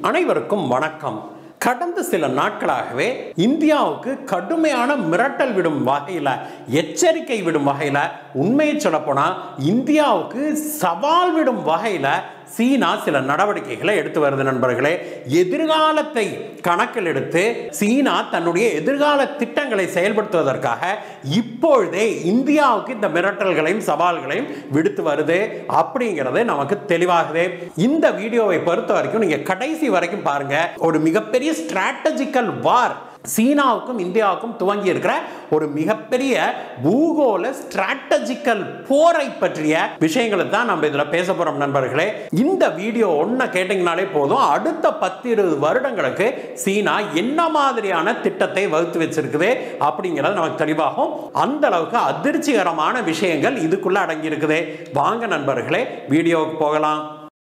அனைவருக்கும் வணக்கம் கடந்த சில நாட்களாகவே இந்தியாவுக்கு கடுமையான மிரட்டல் விடும் வகையில் எச்சரிக்கை விடும் வகையில் உண்மையை சொல்லப்போனால் இந்தியாவுக்கு சவால் விடும் வகையில் சீனா சில நடவடிக்கைகளை எடுத்து வருது நண்பர்களே எதிர்காலத்தை கணக்கில் எடுத்து சீனா தன்னுடைய எதிர்கால திட்டங்களை செயல்படுத்துவதற்காக இப்பொழுதே இந்தியாவுக்கு இந்த மிரட்டல்களையும் சவால்களையும் விடுத்து வருது அப்படிங்கிறது நமக்கு தெளிவாகுது இந்த வீடியோவை பொறுத்த வரைக்கும் நீங்க கடைசி வரைக்கும் பாருங்க ஒரு மிகப்பெரிய ஸ்ட்ராட்டஜிக்கல் வார் சீனாவுக்கும் இந்தியாவுக்கும் துவங்கி இருக்கிற ஒரு மிகப்பெரிய பூகோள ஸ்ட்ராட்டஜிக்கல் போரை பற்றிய விஷயங்களை தான் நம்ம இதில் பேச போறோம் நண்பர்களே இந்த வீடியோ ஒன்றை கேட்டிங்கனாலே போதும் அடுத்த பத்து இருபது வருடங்களுக்கு சீனா என்ன மாதிரியான திட்டத்தை வகுத்து வச்சிருக்குது அப்படிங்கிறது நமக்கு தெளிவாகும் அந்த அளவுக்கு அதிர்ச்சிகரமான விஷயங்கள் இதுக்குள்ள அடங்கி இருக்குது வாங்க நண்பர்களே வீடியோவுக்கு போகலாம்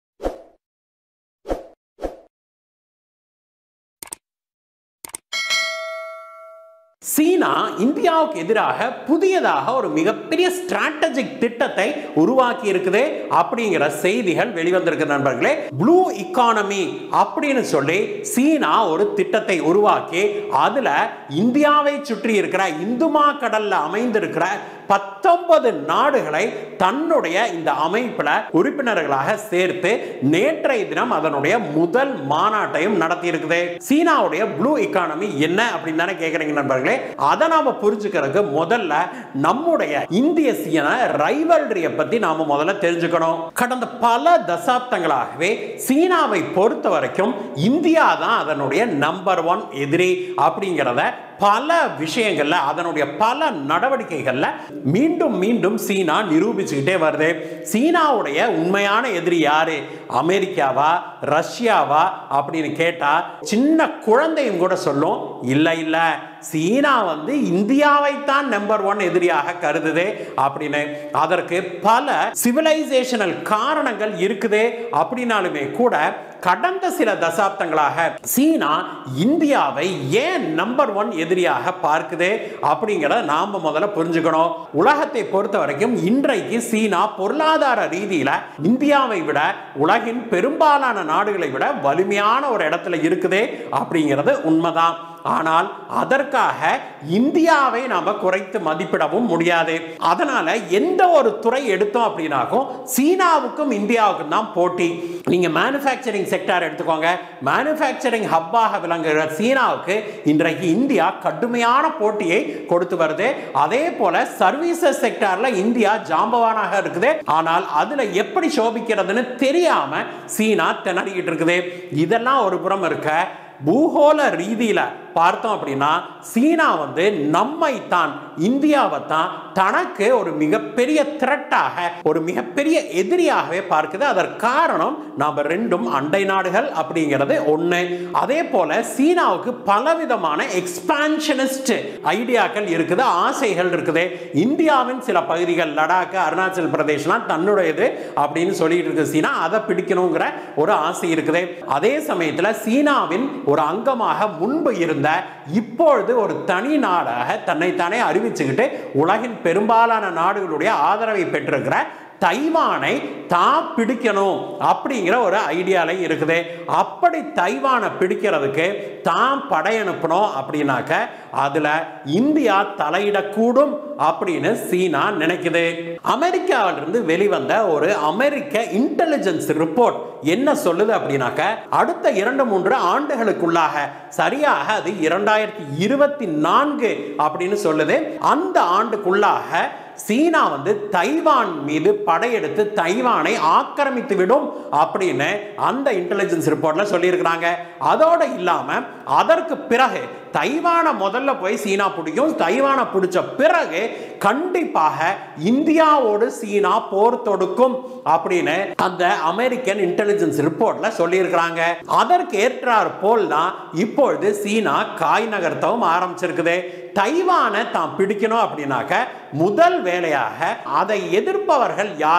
சீனா இந்தியாவுக்கு எதிராக புதியதாக ஒரு மிகப்பெரிய ஸ்ட்ராட்டஜிக் திட்டத்தை உருவாக்கி இருக்குது அப்படிங்கிற செய்திகள் வெளிவந்திருக்கு நண்பர்களே ப்ளூ இக்கானமி அப்படின்னு சொல்லி சீனா ஒரு திட்டத்தை உருவாக்கி அதுல இந்தியாவை சுற்றி இருக்கிற இந்துமா கடல்ல அமைந்திருக்கிற பத்தொன்பது நாடுகளை தன்னுடைய இந்த அமைப்புல உறுப்பினர்களாக சேர்த்து நேற்றைய தினம் அதனுடைய முதல் மாநாட்டையும் நடத்தி இருக்குது சீனாவுடைய ப்ளூ இக்கானமி என்ன அப்படின்னு தானே கேக்குறீங்க நண்பர்களே அதை நாம புரிஞ்சுக்கிறதுக்கு முதல்ல நம்முடைய இந்திய சீன ரைவல்ரியை பத்தி நாம முதல்ல தெரிஞ்சுக்கணும் கடந்த பல தசாப்தங்களாகவே சீனாவை பொறுத்த வரைக்கும் இந்தியா தான் அதனுடைய நம்பர் ஒன் எதிரி அப்படிங்கிறத பல விஷயங்கள்ல அதனுடைய பல நடவடிக்கைகள்ல மீண்டும் மீண்டும் சீனா நிரூபிச்சுக்கிட்டே வருது சீனாவுடைய உண்மையான எதிரி யாரு அமெரிக்காவா ரஷ்யாவா அப்படின்னு கேட்டா சின்ன குழந்தையும் கூட சொல்லும் இல்ல இல்ல சீனா வந்து இந்தியாவை தான் நம்பர் ஒன் எதிரியாக கருதுது அப்படின்னு அதற்கு பல சிவிலைசேஷனல் காரணங்கள் இருக்குது அப்படின்னாலுமே கூட கடந்த சில தசாப்தங்களாக சீனா இந்தியாவை ஏன் நம்பர் ஒன் எதிரியாக பார்க்குது அப்படிங்கிறத நாம முதல்ல புரிஞ்சுக்கணும் உலகத்தை பொறுத்த வரைக்கும் இன்றைக்கு சீனா பொருளாதார ரீதியில இந்தியாவை விட உலகின் பெரும்பாலான நாடுகளை விட வலிமையான ஒரு இடத்துல இருக்குது அப்படிங்கிறது உண்மைதான் ஆனால் அதற்காக இந்தியாவை நாம குறைத்து மதிப்பிடவும் முடியாது அதனால எந்த ஒரு துறை எடுத்தோம் அப்படின்னாக்கும் சீனாவுக்கும் இந்தியாவுக்கும் தான் போட்டி நீங்க மேனுஃபேக்சரிங் செக்டார் எடுத்துக்கோங்க மேனுஃபேக்சரிங் ஹப்பாக விளங்குகிற சீனாவுக்கு இன்றைக்கு இந்தியா கடுமையான போட்டியை கொடுத்து வருது அதே போல சர்வீசஸ் செக்டார்ல இந்தியா ஜாம்பவானாக இருக்குது ஆனால் அதுல எப்படி சோபிக்கிறதுன்னு தெரியாம சீனா திணறிக்கிட்டு இருக்குது இதெல்லாம் ஒரு புறம் இருக்க பூகோள ரீதியில பார்த்தோம் அப்படின்னா சீனா வந்து நம்மை தான் இந்தியாவை தான் தனக்கு ஒரு மிகப்பெரிய த்ரெட்டாக ஒரு மிகப்பெரிய எதிரியாகவே பார்க்குது அதற்கு காரணம் நாம் ரெண்டும் அண்டை நாடுகள் அப்படிங்கிறது ஒன்று அதே போல சீனாவுக்கு பலவிதமான எக்ஸ்பான்ஷனிஸ்ட் ஐடியாக்கள் இருக்குது ஆசைகள் இருக்குது இந்தியாவின் சில பகுதிகள் லடாக் அருணாச்சல் பிரதேஷ்லாம் தன்னுடையது அப்படின்னு சொல்லிட்டு இருக்கு சீனா அதை பிடிக்கணுங்கிற ஒரு ஆசை இருக்குது அதே சமயத்தில் சீனாவின் ஒரு அங்கமாக முன்பு இருந்த இப்பொழுது ஒரு தனி நாடாக தன்னைத்தானே அறிவிச்சுக்கிட்டு உலகின் பெரும்பாலான நாடுகளுடைய ஆதரவை பெற்றிருக்கிற தைவானை தான் பிடிக்கணும் அப்படிங்கிற ஒரு ஐடியால இருக்குது அப்படி தைவானை பிடிக்கிறதுக்கு தான் படையனுப்பணும் அப்படின்னாக்க அதுல இந்தியா தலையிடக்கூடும் அப்படின்னு சீனா நினைக்குது அமெரிக்காவிலிருந்து வெளிவந்த ஒரு அமெரிக்க இன்டெலிஜென்ஸ் ரிப்போர்ட் என்ன சொல்லுது அப்படின்னாக்க அடுத்த இரண்டு மூன்று ஆண்டுகளுக்குள்ளாக சரியாக அது இரண்டாயிரத்தி இருபத்தி நான்கு அப்படின்னு சொல்லுது அந்த ஆண்டுக்குள்ளாக சீனா வந்து தைவான் மீது படையெடுத்து தைவானை ஆக்கிரமித்து விடும் அப்படின்னு அந்த இன்டெலிஜென்ஸ் ரிப்போர்ட்ல சொல்லியிருக்கிறாங்க அதோட இல்லாம அதற்கு பிறகு தைவானை முதல்ல போய் சீனா பிடிக்கும் தைவானை பிடிச்ச பிறகு கண்டிப்பாக இந்தியாவோடு சீனா போர் தொடுக்கும் அப்படின்னு அந்த அமெரிக்கன் இன்டெலிஜென்ஸ் ரிப்போர்ட்ல சொல்லியிருக்கிறாங்க அதற்கு ஏற்றார் போல் தான் இப்பொழுது சீனா காய் நகர்த்தவும் ஆரம்பிச்சிருக்குது தைவானை தான் பிடிக்கணும் அப்படின்னாக்க முதல் வேலையாக அதை எதிர்ப்பவர்கள் யாரே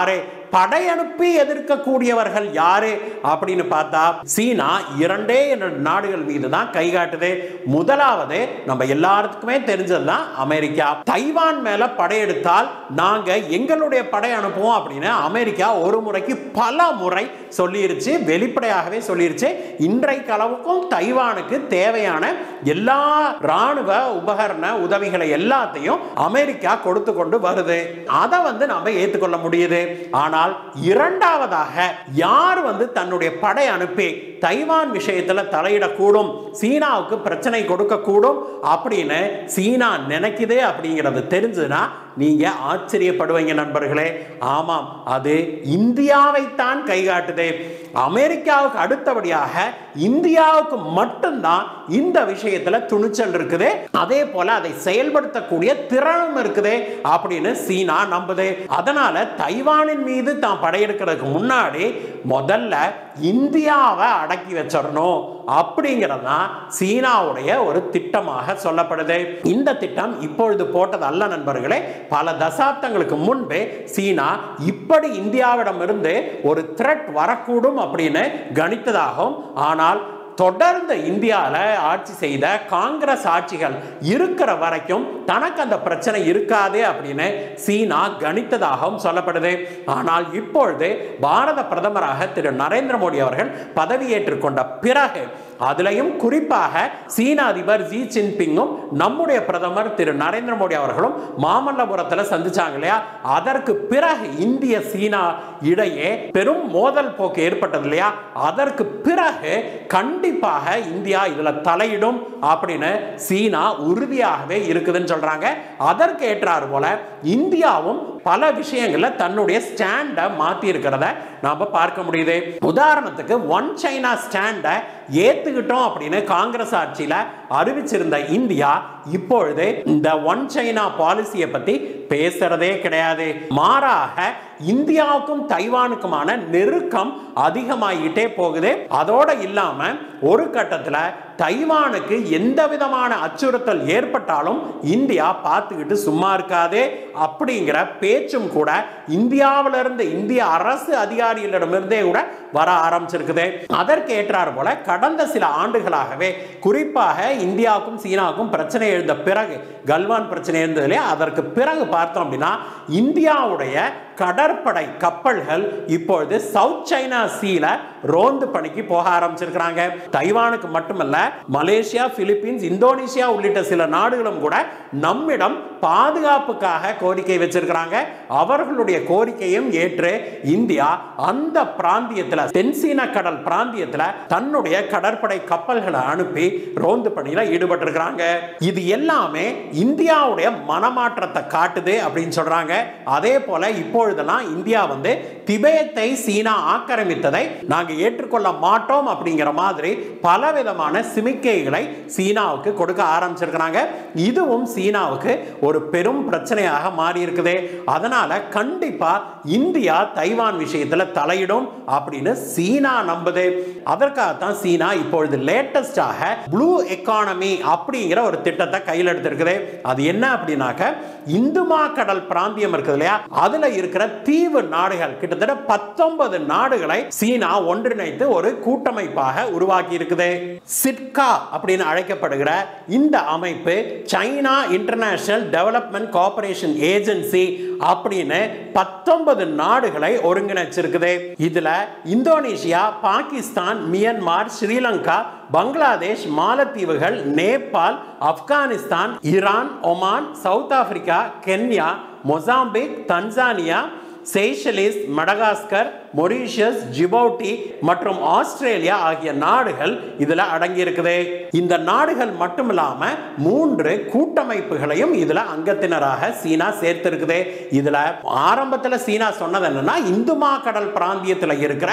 படையனுப்பி எதிர்க்கக்கூடியவர்கள் யாரு அப்படின்னு பார்த்தா சீனா இரண்டே இரண்டு நாடுகள் மீது தான் கை காட்டுது முதலாவது நம்ம எல்லாருக்குமே தெரிஞ்சதுதான் அமெரிக்கா தைவான் மேல படையெடுத்தால் நாங்க எங்களுடைய படை அனுப்புவோம் அப்படின்னு அமெரிக்கா ஒரு முறைக்கு பல முறை சொல்லிருச்சு வெளிப்படையாகவே சொல்லிருச்சு இன்றைக்கு அளவுக்கும் தைவானுக்கு தேவையான எல்லா ராணுவ உபகரண உதவிகளை எல்லாத்தையும் அமெரிக்கா கொடுத்து கொண்டு வருது அதை வந்து நம்ம ஏற்றுக்கொள்ள முடியுது ஆனால் இரண்டாவதாக யார் வந்து தன்னுடைய படை அனுப்பி தைவான் விஷயத்துல தலையிடக்கூடும் சீனாவுக்கு பிரச்சனை கொடுக்கக்கூடும் அப்படின்னு சீனா நினைக்குது அப்படிங்கிறது தெரிஞ்சதுன்னா நீங்க ஆச்சரியப்படுவீங்க நண்பர்களே ஆமாம் அது இந்தியாவைத்தான் கைகாட்டுது அமெரிக்காவுக்கு அடுத்தபடியாக இந்தியாவுக்கு மட்டும்தான் இந்த விஷயத்துல துணிச்சல் இருக்குது அதே போல அதை செயல்படுத்தக்கூடிய திறனும் இருக்குது அப்படின்னு சீனா நம்புது அதனால தைவானின் மீது தான் படையெடுக்கிறதுக்கு முன்னாடி முதல்ல இந்தியாவை அடக்கி வச்சிடணும் அப்படிங்கிறது தான் சீனாவுடைய ஒரு திட்டமாக சொல்லப்படுது இந்த திட்டம் இப்பொழுது போட்டது அல்ல நண்பர்களே பல தசாப்தங்களுக்கு முன்பே சீனா இப்படி இந்தியாவிடமிருந்து ஒரு த்ரெட் வரக்கூடும் அப்படின்னு கணித்ததாகும் ஆனால் தொடர்ந்து இந்தியாவில் ஆட்சி செய்த காங்கிரஸ் ஆட்சிகள் இருக்கிற வரைக்கும் தனக்கு அந்த பிரச்சனை இருக்காது அப்படின்னு சீனா கணித்ததாகவும் சொல்லப்படுது ஆனால் இப்பொழுது பாரத பிரதமராக திரு நரேந்திர மோடி அவர்கள் பதவியேற்றுக் கொண்ட பிறகு அதுலயும் குறிப்பாக சீன அதிபர் ஜி ஜின்பிங்கும் நம்முடைய பிரதமர் திரு நரேந்திர மோடி அவர்களும் மாமல்லபுரத்தில் சந்திச்சாங்க இல்லையா அதற்கு பிறகு இந்திய சீனா இடையே பெரும் மோதல் போக்கு ஏற்பட்டது இல்லையா அதற்கு பிறகு கண்டிப்பாக இந்தியா இதுல தலையிடும் அப்படின்னு சீனா உறுதியாகவே இருக்குதுன்னு சொல்றாங்க அதற்கு ஏற்றாறு போல இந்தியாவும் பல விஷயங்கள்ல தன்னுடைய ஸ்டாண்டை மாத்தி இருக்கிறத நாம பார்க்க முடியுது உதாரணத்துக்கு ஒன் சைனா ஸ்டாண்டை ஏத்துக்கிட்டோம் அப்படின்னு காங்கிரஸ் ஆட்சியில அறிவிச்சிருந்த இந்தியா இப்பொழுது இந்த ஒன் சைனா பாலிசியை பத்தி பேசுறதே கிடையாது மாறாக இந்தியாவுக்கும் தைவானுக்குமான நெருக்கம் அதிகமாகிட்டே போகுது அதோட இல்லாம ஒரு கட்டத்துல தைவானுக்கு எந்த விதமான அச்சுறுத்தல் ஏற்பட்டாலும் இந்தியா பார்த்துக்கிட்டு சும்மா இருக்காது அப்படிங்கிற பேச்சும் கூட இந்தியாவிலிருந்து இந்திய அரசு அதிகாரிகளிடமிருந்தே கூட வர ஆரம்பிச்சிருக்குது அதற்கு ஏற்றாறு போல கடந்த சில ஆண்டுகளாகவே குறிப்பாக இந்தியாவுக்கும் சீனாவுக்கும் பிரச்சனை எழுந்த பிறகு கல்வான் பிரச்சனை இருந்ததுலே அதற்கு பிறகு பார்த்தோம் அப்படின்னா இந்தியாவுடைய கடற்படை கப்பல்கள் இப்பொழுது சவுத் சைனா சீல ரோந்து பணிக்கு போக ஆரம்பிச்சிருக்கிறாங்க தைவானுக்கு மட்டுமல்ல மலேசியா பிலிப்பீன்ஸ் இந்தோனேசியா உள்ளிட்ட சில நாடுகளும் கூட நம்மிடம் பாதுகாப்புக்காக கோரிக்கை வச்சிருக்கிறாங்க அவர்களுடைய கோரிக்கையும் ஏற்று இந்தியா அந்த பிராந்தியத்தில் தென்சீன கடல் பிராந்தியத்தில் தன்னுடைய கடற்படை கப்பல்களை அனுப்பி ரோந்து பணியில ஈடுபட்டிருக்கிறாங்க இது எல்லாமே இந்தியாவுடைய மனமாற்றத்தை காட்டுது அப்படின்னு சொல்றாங்க அதே போல இப்பொழுதெல்லாம் இந்தியா வந்து திபேத்தை சீனா ஆக்கிரமித்ததை நாங்க ஏற்றுக்கொள்ள மாட்டோம் அப்படிங்கிற மாதிரி பலவிதமான சிமிக்கைகளை சீனாவுக்கு கொடுக்க ஆரம்பிச்சிருக்கிறாங்க இதுவும் சீனாவுக்கு ஒரு பெரும் பிரச்சனையாக மாறி இருக்குது அதனால கண்டிப்பா இந்தியா தைவான் விஷயத்துல தலையிடும் அப்படின்னு சீனா நம்புது அதற்காகத்தான் சீனா இப்பொழுது லேட்டஸ்டாக ப்ளூ எக்கானமி அப்படிங்கிற ஒரு திட்டத்தை கையில் எடுத்திருக்குது அது என்ன அப்படின்னாக்க இந்துமா கடல் பிராந்தியம் இருக்குது இல்லையா அதுல இருக்கிற தீவு நாடுகள் கிட்டத்தட்ட பத்தொன்பது நாடுகளை சீனா ஒன்றிணைத்து ஒரு கூட்டமைப்பாக உருவாக்கி இருக்குது சிட்கா அப்படின்னு அழைக்கப்படுகிற இந்த அமைப்பு China international development cooperation agency அப்படின்னு பத்தொன்பது நாடுகளை ஒருங்கிணைச்சிருக்குது இதுல இந்தோனேஷியா பாகிஸ்தான் மியன்மார் ஸ்ரீலங்கா பங்களாதேஷ் மாலத்தீவுகள் Nepal Afghanistan Iran Oman South Africa Kenya Mozambique Tanzania Seychelles Madagascar Mauritius Djibouti மற்றும் ஆஸ்திரேலியா ஆகிய நாடுகள் இதுல அடங்கி இருக்குது இந்த நாடுகள் மட்டும் இல்லாம மூன்று கூட்டமைப்புகளையும் இதுல அங்கத்தினராக சீனா சேர்த்திருக்குது இதுல ஆரம்பத்துல சீனா சொன்னது என்னன்னா இந்துமா கடல் பிராந்தியத்துல இருக்கிற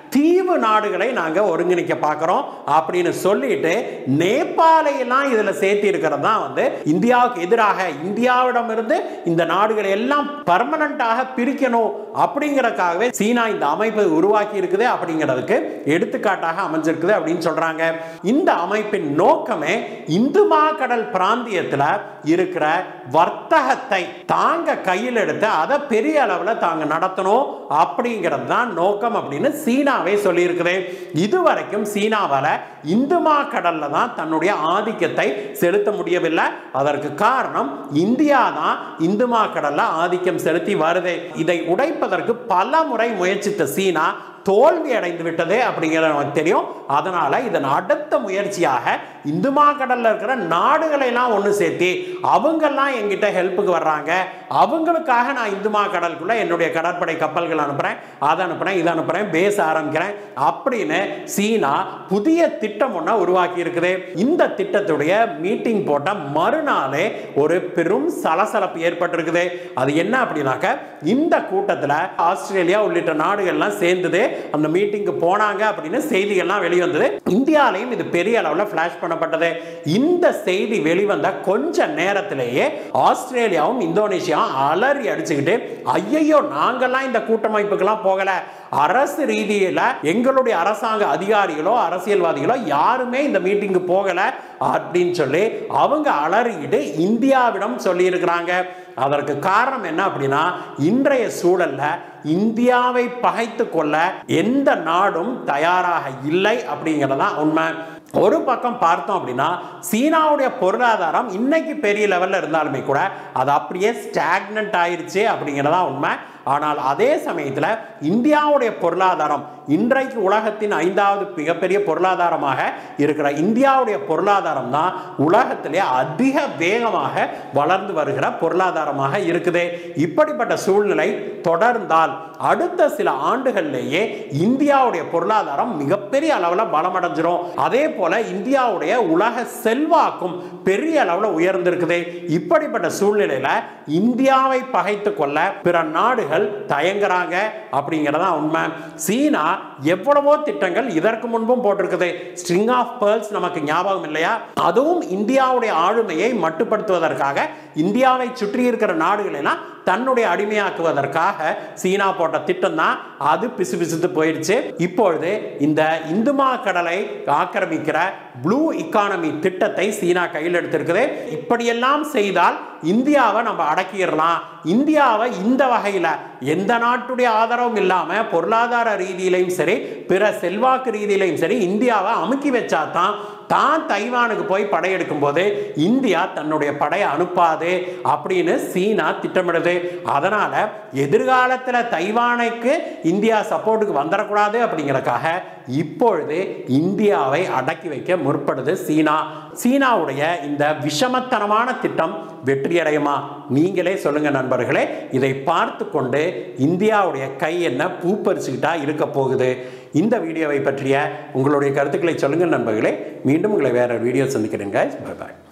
தீவு நாடுகளை நாங்க ஒருங்கிணைக்க பார்க்கிறோம் அப்படின்னு சொல்லிட்டு நேபாளை எல்லாம் இதுல சேர்த்து இருக்கிறது தான் வந்து இந்தியாவுக்கு எதிராக இந்தியாவிடமிருந்து இந்த நாடுகளை எல்லாம் பர்மனண்டாக பிரிக்கணும் அப்படிங்கறதுக்காகவே சீனா இந்த அமைப்பை உருவாக்கி இருக்குது அப்படிங்கிறதுக்கு எடுத்துக்காட்டாக அமைஞ்சிருக்குது அப்படின்னு சொல்றாங்க இந்த அமைப்பின் நோக்கமே இந்து கடல் பிராந்தியத்துல இருக்கிற வர்த்தகத்தை தாங்க கையில் எடுத்து அதை பெரிய அளவில் தாங்க நடத்தணும் அப்படிங்கிறது தான் நோக்கம் அப்படின்னு சீனாவே சொல்லியிருக்குது இதுவரைக்கும் சீனாவால் இந்து கடல்ல தான் தன்னுடைய ஆதிக்கத்தை செலுத்த முடியவில்லை அதற்கு காரணம் இந்தியா தான் இந்து கடல்ல ஆதிக்கம் செலுத்தி வருது இதை உடைப்பதற்கு பல முறை முயற்சித்த சீனா தோல்வி அடைந்து விட்டது அப்படிங்கிறது நமக்கு தெரியும் அதனால இதன் அடுத்த முயற்சியாக இந்து கடல்ல இருக்கிற நாடுகளை எல்லாம் ஒன்று சேர்த்து அவங்கெல்லாம் எங்கிட்ட ஹெல்ப்புக்கு வர்றாங்க அவங்களுக்காக நான் இந்து கடலுக்குள்ள என்னுடைய கடற்படை கப்பல்கள் அனுப்புறேன் அதை அனுப்புறேன் இதை அனுப்புறேன் பேச ஆரம்பிக்கிறேன் அப்படின்னு சீனா புதிய திட்டம் ஒன்று உருவாக்கி இருக்குது இந்த திட்டத்துடைய மீட்டிங் போட்ட மறுநாளே ஒரு பெரும் சலசலப்பு ஏற்பட்டிருக்குது அது என்ன அப்படின்னாக்க இந்த கூட்டத்தில் ஆஸ்திரேலியா உள்ளிட்ட நாடுகள்லாம் சேர்ந்தது அந்த மீட்டிங்க்கு போனாங்க அப்படின்னு செய்திகள்லாம் வெளிவந்தது இந்தியாலையும் இது பெரிய அளவில் ஃபிளாஷ் பண்ணப்பட்டது இந்த செய்தி வெளிவந்த கொஞ்ச நேரத்திலேயே ஆஸ்திரேலியாவும் இந்தோனேஷியாவும் அலறி அடிச்சுக்கிட்டு ஐயையோ நாங்கெல்லாம் இந்த கூட்டமைப்புக்கெல்லாம் போகல அரசு ரீதியில் எங்களுடைய அரசாங்க அதிகாரிகளோ அரசியல்வாதிகளோ யாருமே இந்த மீட்டிங்கு போகல அப்படின்னு சொல்லி அவங்க அலறிக்கிட்டு இந்தியாவிடம் சொல்லியிருக்கிறாங்க அதற்கு காரணம் என்ன அப்படின்னா இன்றைய சூழல்ல இந்தியாவை பகைத்து கொள்ள எந்த நாடும் தயாராக இல்லை அப்படிங்கிறதான் உண்மை ஒரு பக்கம் பார்த்தோம் அப்படின்னா சீனாவுடைய பொருளாதாரம் இன்னைக்கு பெரிய லெவலில் இருந்தாலுமே கூட அது அப்படியே ஸ்டாக்னண்ட் ஆயிருச்சு அப்படிங்கிறதா உண்மை ஆனால் அதே சமயத்தில் இந்தியாவுடைய பொருளாதாரம் இன்றைக்கு உலகத்தின் ஐந்தாவது மிகப்பெரிய பொருளாதாரமாக இருக்கிற இந்தியாவுடைய பொருளாதாரம் தான் உலகத்திலே அதிக வேகமாக வளர்ந்து வருகிற பொருளாதாரமாக இருக்குது இப்படிப்பட்ட சூழ்நிலை தொடர்ந்தால் அடுத்த சில ஆண்டுகள்லேயே இந்தியாவுடைய பொருளாதாரம் மிகப்பெரிய அளவில் பலமடைஞ்சிரும் அதே போல இந்தியாவுடைய உலக செல்வாக்கும் பெரிய அளவில் உயர்ந்திருக்குது இப்படிப்பட்ட சூழ்நிலையில இந்தியாவை பகைத்து கொள்ள பிற நாடுகள் தயங்குறாங்க அப்படிங்கிறதா உண்மை சீனா எவ்வளவோ திட்டங்கள் இதற்கு முன்பும் போட்டிருக்குது ஸ்ட்ரிங் ஆஃப் பேர்ல்ஸ் நமக்கு ஞாபகம் இல்லையா அதுவும் இந்தியாவுடைய ஆளுமையை மட்டுப்படுத்துவதற்காக இந்தியாவை சுற்றி இருக்கிற நாடுகள் எல்லாம் தன்னுடைய அடிமையாக்குவதற்காக சீனா போட்ட திட்டம் தான் அது பிசு பிசுத்து போயிடுச்சு இப்பொழுது இந்த இந்துமா கடலை ஆக்கிரமிக்கிற ப்ளூ இக்கானமி திட்டத்தை சீனா கையில் எடுத்திருக்குது இப்படியெல்லாம் செய்தால் இந்தியாவை நம்ம அடக்கிடலாம் இந்தியாவை இந்த வகையில் எந்த நாட்டுடைய ஆதரவும் இல்லாமல் பொருளாதார ரீதியிலையும் சரி பிற செல்வாக்கு ரீதியிலையும் சரி இந்தியாவை அமுக்கி வச்சா தான் தான் தைவானுக்கு போய் படையெடுக்கும் போது இந்தியா தன்னுடைய படையை அனுப்பாது அப்படின்னு சீனா திட்டமிடுது அதனால எதிர்காலத்தில் தைவானுக்கு இந்தியா சப்போர்ட்டுக்கு வந்துடக்கூடாது அப்படிங்கறக்காக இப்பொழுது இந்தியாவை அடக்கி வைக்க முற்படுது சீனா சீனாவுடைய இந்த விஷமத்தனமான திட்டம் வெற்றியடையுமா நீங்களே சொல்லுங்க நண்பர்களே இதை பார்த்து கொண்டு இந்தியாவுடைய கை என்ன பூப்பறிச்சுக்கிட்டா இருக்க போகுது இந்த வீடியோவை பற்றிய உங்களுடைய கருத்துக்களை சொல்லுங்கள் நண்பர்களே மீண்டும் உங்களை வேற வீடியோ சந்திக்கிறேன் guys. bye பாய்